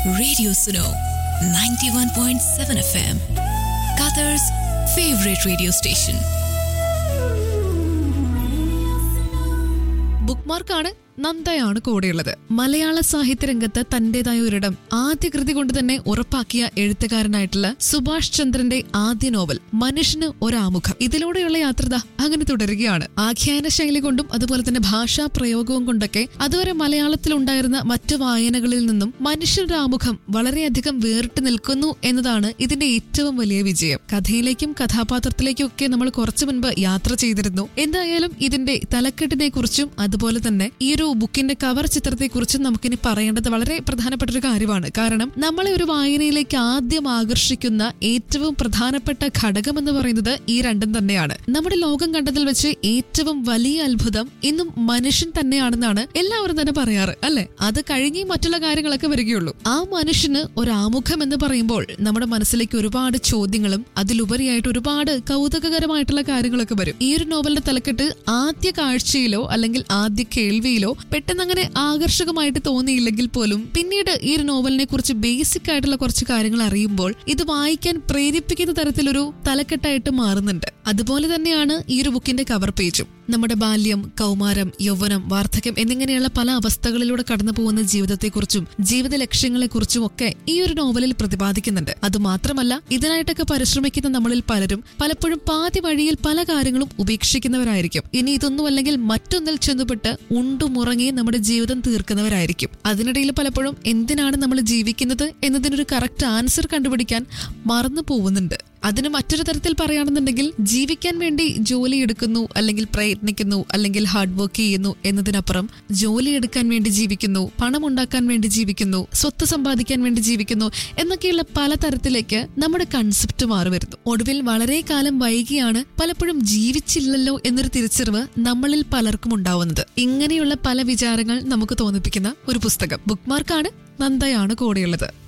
Radio Suno 91.7 FM, Qatar's favorite radio station. ബുക്ക്മാർക്കാണ് നന്ദയാണ് കൂടെയുള്ളത് മലയാള സാഹിത്യ രംഗത്ത് തന്റേതായ ഒരിടം ആദ്യ കൃതി കൊണ്ട് തന്നെ ഉറപ്പാക്കിയ എഴുത്തുകാരനായിട്ടുള്ള സുഭാഷ് ചന്ദ്രന്റെ ആദ്യ നോവൽ മനുഷ്യന് ഒരാമുഖം ഇതിലൂടെയുള്ള യാത്രത അങ്ങനെ തുടരുകയാണ് ആഖ്യാന ശൈലി കൊണ്ടും അതുപോലെ തന്നെ ഭാഷാ പ്രയോഗവും കൊണ്ടൊക്കെ അതുവരെ മലയാളത്തിൽ ഉണ്ടായിരുന്ന മറ്റു വായനകളിൽ നിന്നും മനുഷ്യരുടെ ആമുഖം വളരെയധികം വേറിട്ട് നിൽക്കുന്നു എന്നതാണ് ഇതിന്റെ ഏറ്റവും വലിയ വിജയം കഥയിലേക്കും കഥാപാത്രത്തിലേക്കും ഒക്കെ നമ്മൾ കുറച്ചു മുൻപ് യാത്ര ചെയ്തിരുന്നു എന്തായാലും ഇതിന്റെ തലക്കെട്ടിനെ കുറിച്ചും അതുപോലെ തന്നെ ഈ ഒരു ബുക്കിന്റെ കവർ ചിത്രത്തെ കുറിച്ചും നമുക്കിനി പറയേണ്ടത് വളരെ പ്രധാനപ്പെട്ട ഒരു കാര്യമാണ് കാരണം നമ്മളെ ഒരു വായനയിലേക്ക് ആദ്യം ആകർഷിക്കുന്ന ഏറ്റവും പ്രധാനപ്പെട്ട ഘടകം എന്ന് പറയുന്നത് ഈ രണ്ടും തന്നെയാണ് നമ്മുടെ ലോകം കണ്ടതിൽ വെച്ച് ഏറ്റവും വലിയ അത്ഭുതം ഇന്നും മനുഷ്യൻ തന്നെയാണെന്നാണ് എല്ലാവരും തന്നെ പറയാറ് അല്ലെ അത് കഴിഞ്ഞേ മറ്റുള്ള കാര്യങ്ങളൊക്കെ വരികയുള്ളൂ ആ മനുഷ്യന് ഒരു ആമുഖം എന്ന് പറയുമ്പോൾ നമ്മുടെ മനസ്സിലേക്ക് ഒരുപാട് ചോദ്യങ്ങളും അതിലുപരിയായിട്ട് ഒരുപാട് കൗതുകകരമായിട്ടുള്ള കാര്യങ്ങളൊക്കെ വരും ഈ ഒരു നോവലിന്റെ തലക്കെട്ട് ആദ്യ കാഴ്ചയിലോ അല്ലെങ്കിൽ ആദ്യ കേൾവിയിലോ പെട്ടെന്ന് അങ്ങനെ ആകർഷകമായിട്ട് തോന്നിയില്ലെങ്കിൽ പോലും പിന്നീട് ഈ ഒരു നോവലിനെ കുറിച്ച് ബേസിക് ആയിട്ടുള്ള കുറച്ച് കാര്യങ്ങൾ അറിയുമ്പോൾ ഇത് വായിക്കാൻ പ്രേരിപ്പിക്കുന്ന തരത്തിലൊരു തലക്കെട്ടായിട്ട് മാറുന്നുണ്ട് അതുപോലെ തന്നെയാണ് ഈ ഒരു ബുക്കിന്റെ കവർ പേജും നമ്മുടെ ബാല്യം കൗമാരം യൗവനം വാർദ്ധക്യം എന്നിങ്ങനെയുള്ള പല അവസ്ഥകളിലൂടെ കടന്നു പോകുന്ന ജീവിതത്തെക്കുറിച്ചും ജീവിത ലക്ഷ്യങ്ങളെക്കുറിച്ചും ഒക്കെ ഈ ഒരു നോവലിൽ പ്രതിപാദിക്കുന്നുണ്ട് അതുമാത്രമല്ല ഇതിനായിട്ടൊക്കെ പരിശ്രമിക്കുന്ന നമ്മളിൽ പലരും പലപ്പോഴും പാതി വഴിയിൽ പല കാര്യങ്ങളും ഉപേക്ഷിക്കുന്നവരായിരിക്കും ഇനി ഇതൊന്നും അല്ലെങ്കിൽ മറ്റൊന്നിൽ ചെന്നുപെട്ട് ഉണ്ടുമുറങ്ങി നമ്മുടെ ജീവിതം തീർക്കുന്നവരായിരിക്കും അതിനിടയിൽ പലപ്പോഴും എന്തിനാണ് നമ്മൾ ജീവിക്കുന്നത് എന്നതിനൊരു കറക്റ്റ് ആൻസർ കണ്ടുപിടിക്കാൻ മറന്നു പോകുന്നുണ്ട് അതിന് മറ്റൊരു തരത്തിൽ പറയുകയാണെന്നുണ്ടെങ്കിൽ ജീവിക്കാൻ വേണ്ടി ജോലി എടുക്കുന്നു അല്ലെങ്കിൽ പ്രയത്നിക്കുന്നു അല്ലെങ്കിൽ ഹാർഡ് വർക്ക് ചെയ്യുന്നു എന്നതിനപ്പുറം ജോലി എടുക്കാൻ വേണ്ടി ജീവിക്കുന്നു പണം ഉണ്ടാക്കാൻ വേണ്ടി ജീവിക്കുന്നു സ്വത്ത് സമ്പാദിക്കാൻ വേണ്ടി ജീവിക്കുന്നു എന്നൊക്കെയുള്ള പല തരത്തിലേക്ക് നമ്മുടെ കൺസെപ്റ്റ് മാറി വരുന്നു ഒടുവിൽ വളരെ കാലം വൈകിയാണ് പലപ്പോഴും ജീവിച്ചില്ലല്ലോ എന്നൊരു തിരിച്ചറിവ് നമ്മളിൽ പലർക്കും ഉണ്ടാവുന്നത് ഇങ്ങനെയുള്ള പല വിചാരങ്ങൾ നമുക്ക് തോന്നിപ്പിക്കുന്ന ഒരു പുസ്തകം ബുക്ക് മാർക്കാണ് നന്ദയാണ് കൂടെയുള്ളത്